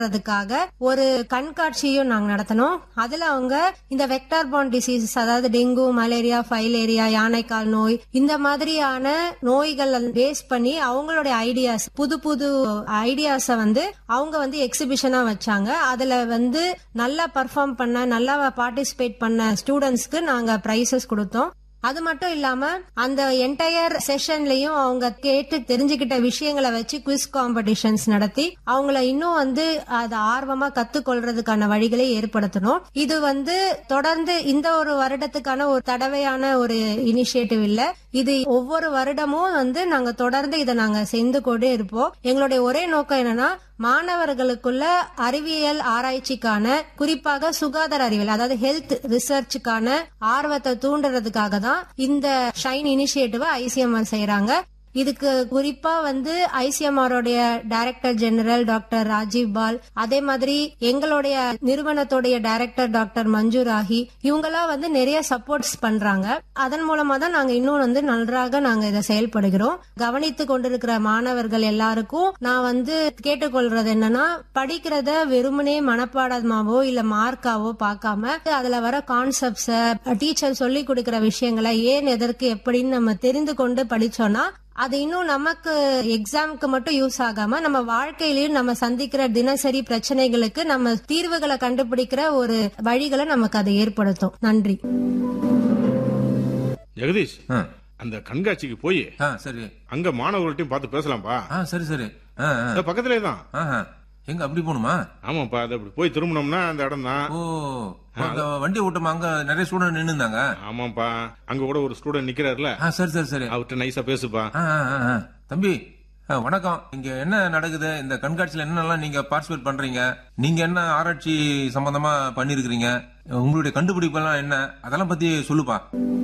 அதுக்காக ஒரு கண்காட்சியும் நாங்க நடத்தினோம் அதுல அவங்க இந்த வெக்டார் பான் டிசீசஸ் அதாவது டெங்கு மலேரியா ஃபைலேரியா யானைக்கால் நோய் இந்த மாதிரியான நோய்கள் பேஸ் பண்ணி அவங்களுடைய ஐடியாஸ் புது புது ஐடியாஸ வந்து அவங்க வந்து எக்ஸிபிஷனா வச்சாங்க அதுல வந்து நல்லா பர்ஃபார்ம் பண்ண நல்லா பார்ட்டிசிபேட் பண்ண ஸ்டூடெண்ட்ஸ்க்கு நாங்க பிரைசஸ் கொடுத்தோம் அது மட்டும் இல்லாம அந்த என்டையர் செஷன்லயும் அவங்க கேட்டு தெரிஞ்சுக்கிட்ட விஷயங்களை வச்சு குவிஸ் காம்படிஷன்ஸ் நடத்தி அவங்கள இன்னும் வந்து அதை ஆர்வமா கத்துக்கொள்றதுக்கான வழிகளை ஏற்படுத்தணும் இது வந்து தொடர்ந்து இந்த ஒரு வருடத்துக்கான ஒரு தடவையான ஒரு இனிஷியேட்டிவ் இல்ல இது ஒவ்வொரு வருடமும் வந்து நாங்க தொடர்ந்து இதை நாங்க செய்து கொண்டே இருப்போம் எங்களுடைய ஒரே நோக்கம் என்னன்னா மாணவர்களுக்குள்ள அறிவியல் ஆராய்ச்சிக்கான குறிப்பாக சுகாதார அறிவியல் அதாவது ஹெல்த் ரிசர்ச்சுக்கான ஆர்வத்தை தூண்டுறதுக்காக தான் இந்த ஷைன் இனிஷியேட்டிவ் ஐசிஎம்ஆர் செய்யறாங்க இதுக்கு குறிப்பா வந்து ஐசிஎம்ஆரோடைய director general doctor Rajiv Bahl அதே மாதிரி எங்களுடைய நிறுவனத்துடைய டைரக்டர் டாக்டர் மஞ்சு ராகி இவங்கெல்லாம் வந்து நிறைய சப்போர்ட்ஸ் பண்றாங்க அதன் மூலமா தான் நாங்க இன்னும் வந்து நன்றாக நாங்க இதை செயல்படுகிறோம் கவனித்து கொண்டிருக்கிற மாணவர்கள் எல்லாருக்கும் நான் வந்து கேட்டுக்கொள்றது என்னன்னா படிக்கிறத வெறுமனே மனப்பாடமாவோ இல்ல மார்க்காவோ பார்க்காம அதுல வர கான்செப்ட்ஸ டீச்சர் சொல்லி கொடுக்கிற விஷயங்களை ஏன் எதற்கு எப்படின்னு நம்ம தெரிந்து கொண்டு படிச்சோம்னா அது இன்னும் நமக்கு எக்ஸாம்க்கு மட்டும் யூஸ் ஆகாம நம்ம வாழ்க்கையிலயும் நம்ம சந்திக்கிற தினசரி பிரச்சனைகளுக்கு நம்ம தீர்வுகளை கண்டுபிடிக்கிற ஒரு வழிகளை நமக்கு அதை ஏற்படுத்தும் நன்றி ஜெகதீஷ் ஆ, அந்த கண்காட்சிக்கு போய் ஆ, சரி அங்க மாணவர்கள்ட்டையும் பார்த்து பேசலாம்ப்பா ஆ சரி சரி ஆ, ஆ. இந்த பக்கத்திலே தான் ஆஹா. எங்க அப்படி போகணுமா ஆமாப்பா அது அப்படி போய் திரும்பினோம்னா அந்த இடம் தான் ஓ அந்த வண்டி ஓட்டமா அங்க நிறைய ஸ்டூடெண்ட் நின்னு இருந்தாங்க ஆமாப்பா அங்க கூட ஒரு ஸ்டூடெண்ட் நிக்கிறாருல ஆ சரி சரி சரி அவர்கிட்ட நைஸா பேசுப்பா ஆ, ஆ, ஆ, ஆ. தம்பி ஆ, வணக்கம் இங்க என்ன நடக்குது இந்த கண்காட்சியில என்னெல்லாம் நீங்க பார்ட்டிசிபேட் பண்றீங்க நீங்க என்ன ஆராய்ச்சி சம்பந்தமா பண்ணிருக்கிறீங்க உங்களுடைய கண்டுபிடிப்பு எல்லாம் என்ன அதெல்லாம் பத்தி சொல்லுப்பா